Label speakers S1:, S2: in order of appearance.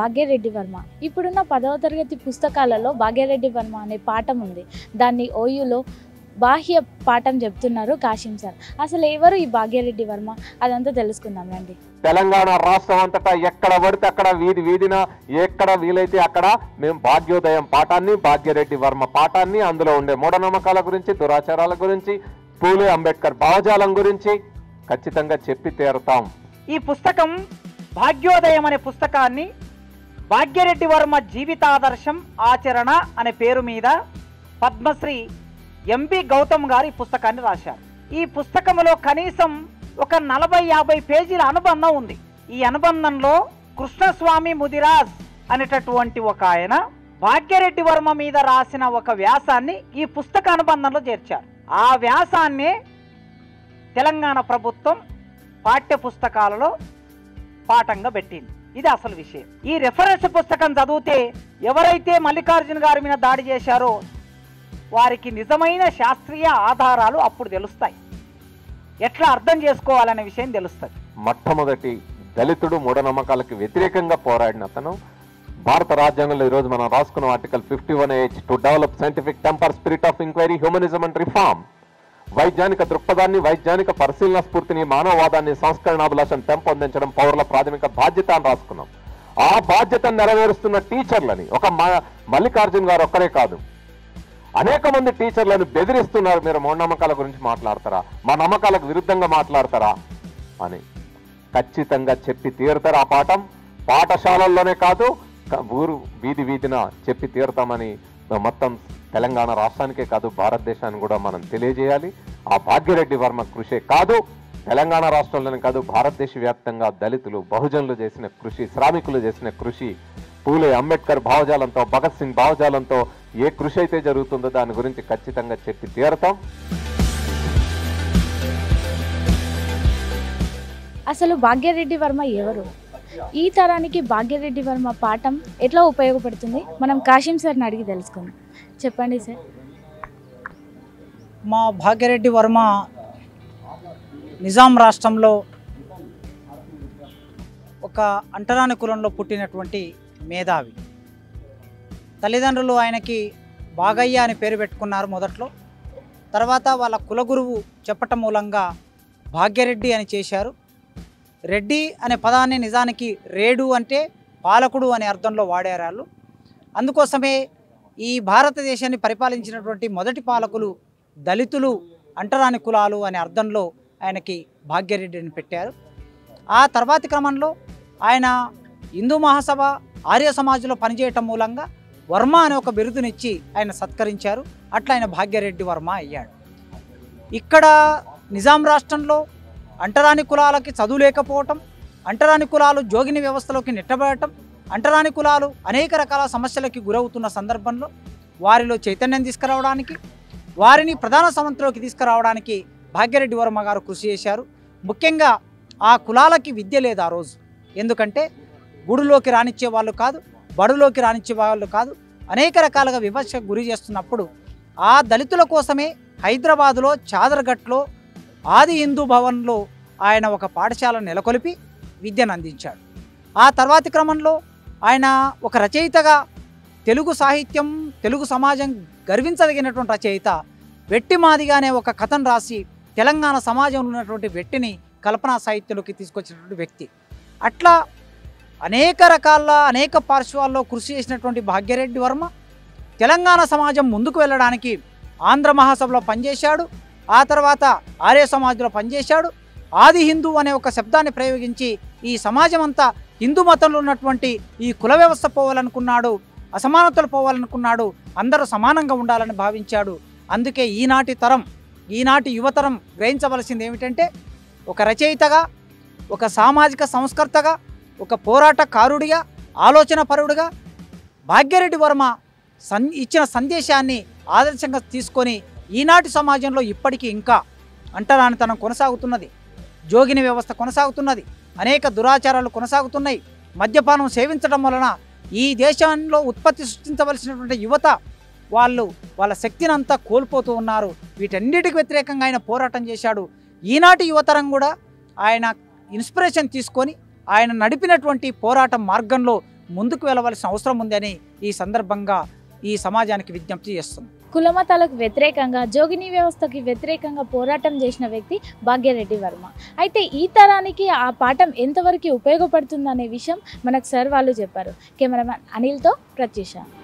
S1: భాగ్యరెడ్డి వర్మ ఇప్పుడున్న పదవ తరగతి పుస్తకాలలో భాగ్యరెడ్డి వర్మ అనే పాఠం ఉంది దాన్ని ఓయూలో బాహ్య పాఠం చెప్తున్నారు కాశీం సార్ అసలు ఎవరు ఈ భాగ్యరెడ్డి వర్మ అదంతా తెలుసుకుందాం రండి
S2: తెలంగాణ రాష్ట్రం అంతటా ఎక్కడ పడితే అక్కడ వీధి వీధిన ఎక్కడ వీలైతే అక్కడ మేము భాగ్యోదయం పాఠాన్ని భాగ్యరెడ్డి వర్మ పాఠాన్ని అందులో ఉండే మూఢనమ్మకాల గురించి దురాచారాల గురించి పూలే అంబేద్కర్ భావజాలం గురించి ఖచ్చితంగా చెప్పి తీరుతాం
S3: ఈ పుస్తకం భాగ్యోదయం అనే పుస్తకాన్ని భాగ్యరెడ్డి వర్మ జీవితాదర్శం ఆచరణ అనే పేరు మీద పద్మశ్రీ ఎంపి గౌతమ్ గారు ఈ పుస్తకాన్ని రాశారు ఈ పుస్తకంలో కనీసం ఒక నలభై యాభై పేజీల అనుబంధం ఉంది ఈ అనుబంధంలో కృష్ణస్వామి ముదిరాజ్ అనేటటువంటి ఒక ఆయన భాగ్యరెడ్డి వర్మ మీద రాసిన ఒక వ్యాసాన్ని ఈ పుస్తక అనుబంధంలో చేర్చారు ఆ వ్యాసాన్ని తెలంగాణ ప్రభుత్వం పాఠ్య పుస్తకాలలో పాఠంగా పెట్టింది ఇది అసలు విషయం ఈ రెఫరెన్స్ పుస్తకం చదివితే ఎవరైతే మల్లికార్జున గారి మీద దాడి చేశారో వారికి నిజమైన శాస్త్రీయ ఆధారాలు అప్పుడు తెలుస్తాయి ఎట్లా అర్థం చేసుకోవాలనే విషయం తెలుస్తుంది
S2: మొట్టమొదటి దళితుడు మూఢనమ్మకాలకు వ్యతిరేకంగా పోరాడిన అతను భారత రాజ్యాంగంలో ఈరోజు మనం రాసుకున్న article fifty one A H to develop scientific temper spirit of enquiry humanism and reform వైజ్ఞానిక దృక్పథాన్ని వైజ్ఞానిక పరిశీలన స్ఫూర్తిని మానవవాదాన్ని సంస్కరణాభిలాషను పెంపొందించడం పౌరుల ప్రాథమిక బాధ్యత అని రాసుకున్నాం ఆ బాధ్యతను నెరవేరుస్తున్న టీచర్లని ఒక మ- మల్లికార్జున్ గారు ఒక్కరే కాదు అనేక మంది టీచర్లను బెదిరిస్తున్నారు మీరు మూఢనమ్మకాల గురించి మాట్లాడతారా మా నమ్మకాలకు విరుద్ధంగా మాట్లాడతారా అని ఖచ్చితంగా చెప్పి తీరుతారు ఆ పాఠం పాఠశాలల్లోనే కాదు క- ఊరు వీధి వీధిన చెప్పి తీరుతామని మొత్తం తెలంగాణ రాష్ట్రానికే కాదు భారతదేశానికి కూడా మనం తెలియజేయాలి ఆ భాగ్యరెడ్డి వర్మ కృషే కాదు తెలంగాణ రాష్ట్రంలోనే కాదు భారతదేశ వ్యాప్తంగా దళితులు బహుజనులు చేసిన కృషి శ్రామికులు చేసిన కృషి పూలే అంబేద్కర్ భావజాలంతో భగత్ సింగ్ భావజాలంతో ఏ కృషి అయితే జరుగుతుందో దాని గురించి ఖచ్చితంగా చెప్పి తీరుతాం
S1: అసలు భాగ్యరెడ్డి వర్మ ఎవరు ఈ తరానికి భాగ్యరెడ్డి వర్మ పాఠం ఎట్లా ఉపయోగపడుతుంది మనం కాశీం సార్ని అడిగి తెలుసుకుందాం చెప్పండి సార్
S3: మా భాగ్యరెడ్డి వర్మ నిజాం రాష్ట్రంలో ఒక అంటరాని కులంలో పుట్టినటువంటి మేధావి తల్లిదండ్రులు ఆయనకి బాగయ్య అని పేరు పెట్టుకున్నారు మొదట్లో తర్వాత వాళ్ళ కులగురువు చెప్పటం మూలంగా భాగ్యరెడ్డి అని చేశారు రెడ్డి అనే పదాన్ని నిజానికి రేడు అంటే పాలకుడు అనే అర్థంలో వాడారు వాళ్ళు అందుకోసమే ఈ భారతదేశాన్ని పరిపాలించినటువంటి మొదటి పాలకులు దళితులు అంటరాని కులాలు అనే అర్థంలో ఆయనకి భాగ్యరెడ్డి అని పెట్టారు ఆ తర్వాతి క్రమంలో ఆయన హిందూ మహాసభ ఆర్య సమాజ్లో పనిచేయటం మూలంగా వర్మ అనే ఒక బిరుదునిచ్చి ఆయన సత్కరించారు అట్లా ఆయన భాగ్యరెడ్డి వర్మ అయ్యాడు ఇక్కడ నిజాం రాష్ట్రంలో అంటరాని కులాలకి చదువు లేకపోవటం అంటరాని కులాలు జోగిని వ్యవస్థలోకి నెట్టబడటం అంటరాని కులాలు అనేక రకాల సమస్యలకి గురవుతున్న సందర్భంలో వారిలో చైతన్యం తీసుకురావడానికి వారిని ప్రధాన సమంతిలోకి తీసుకురావడానికి భాగ్యరెడ్డి వర్మ గారు కృషి చేశారు ముఖ్యంగా ఆ కులాలకి విద్య లేదు ఆ రోజు ఎందుకంటే గుడిలోకి రానిచ్చే వాళ్ళు కాదు బడులోకి రానిచ్చే వాళ్ళు కాదు అనేక రకాలుగా వివక్షకు గురి చేస్తున్నప్పుడు ఆ దళితుల కోసమే హైదరాబాదులో చాదర్ఘట్లో ఆది హిందూ భవన్లో ఆయన ఒక పాఠశాల నెలకొల్పి విద్యను అందించాడు ఆ తర్వాతి క్రమంలో ఆయన ఒక రచయితగా తెలుగు సాహిత్యం తెలుగు సమాజం గర్వించదగినటువంటి రచయిత వెట్టి మాదిగానే ఒక కథను రాసి తెలంగాణ సమాజంలో ఉన్నటువంటి వెట్టిని కల్పనా సాహిత్యంలోకి తీసుకొచ్చినటువంటి వ్యక్తి అట్లా అనేక రకాల అనేక పార్శ్వాల్లో కృషి చేసినటువంటి భాగ్యరెడ్డి వర్మ తెలంగాణ సమాజం ముందుకు వెళ్ళడానికి ఆంధ్ర మహాసభలో పనిచేశాడు ఆ తర్వాత ఆర్య సమాజ్లో పనిచేశాడు ఆది హిందూ అనే ఒక శబ్దాన్ని ప్రయోగించి ఈ సమాజం అంతా హిందూ మతంలో ఉన్నటువంటి ఈ కుల వ్యవస్థ పోవాలనుకున్నాడు అసమానతలు పోవాలనుకున్నాడు అందరూ సమానంగా ఉండాలని భావించాడు అందుకే ఈనాటి తరం ఈనాటి యువతరం గ్రహించవలసింది ఏమిటంటే ఒక రచయితగా ఒక సామాజిక సంస్కర్తగా ఒక పోరాటకారుడిగా ఆలోచన పరుడుగా భాగ్యరెడ్డి వర్మ సన్ ఇచ్చిన సందేశాన్ని ఆదర్శంగా తీసుకొని ఈనాటి సమాజంలో ఇప్పటికీ ఇంకా అంటరానితనం కొనసాగుతున్నది జోగిని వ్యవస్థ కొనసాగుతున్నది అనేక దురాచారాలు కొనసాగుతున్నాయి మద్యపానం సేవించడం వలన ఈ దేశంలో ఉత్పత్తి సృష్టించవలసినటువంటి యువత వాళ్ళు వాళ్ళ శక్తిని అంతా కోల్పోతూ ఉన్నారు వీటన్నిటికి వ్యతిరేకంగా ఆయన పోరాటం చేశాడు ఈనాటి యువతరం కూడా ఆయన ఇన్స్పిరేషన్ తీసుకొని ఆయన నడిపినటువంటి పోరాటం మార్గంలో ముందుకు వెళ్ళవలసిన అవసరం ఉందని ఈ సందర్భంగా ఈ సమాజానికి విజ్ఞప్తి చేస్తుంది
S1: కులమతాలకు వ్యతిరేకంగా జోగిని వ్యవస్థకి వ్యతిరేకంగా పోరాటం చేసిన వ్యక్తి భాగ్యరెడ్డి వర్మ అయితే ఈ తరానికి ఆ పాఠం ఎంతవరకు ఉపయోగపడుతుందనే విషయం మనకు సార్ వాళ్ళు చెప్పారు కెమెరామ్యాన్ అనిల్తో ప్రత్యూష